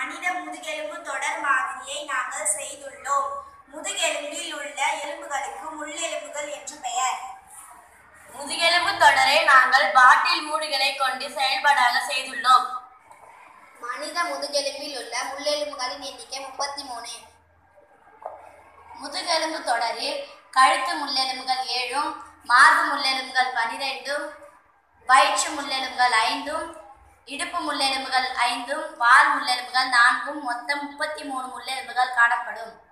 மனித முதுகெலும்பு தொடர் மாதிரியை நாங்கள் செய்துள்ளோம் முதுகெலும்பில் உள்ள எலும்புகளுக்கு முள்ளெலும்புகள் என்று பெயர் முதுகெலும்பு தொடரை நாங்கள் பாட்டில் மூடுகளை கொண்டு செயல்பாடாக செய்துள்ளோம் மனித முதுகெலும்பில் உள்ள முள்ளெலும்புகளின் எண்ணிக்கை முப்பத்தி மூணு முதுகெலும்பு தொடரில் கழுத்து முள்ளெலும்புகள் ஏழும் மார்பு முள்ளெலும்புகள் பனிரெண்டும் வயிற்று முள்ளெலும்புகள் ஐந்தும் இடுப்பு முள்ளெலும்புகள் ஐந்தும் வால் முள்ளெலும்புகள் நான்கும் மொத்தம் முப்பத்தி மூணு முள்ளெலும்புகள் காணப்படும்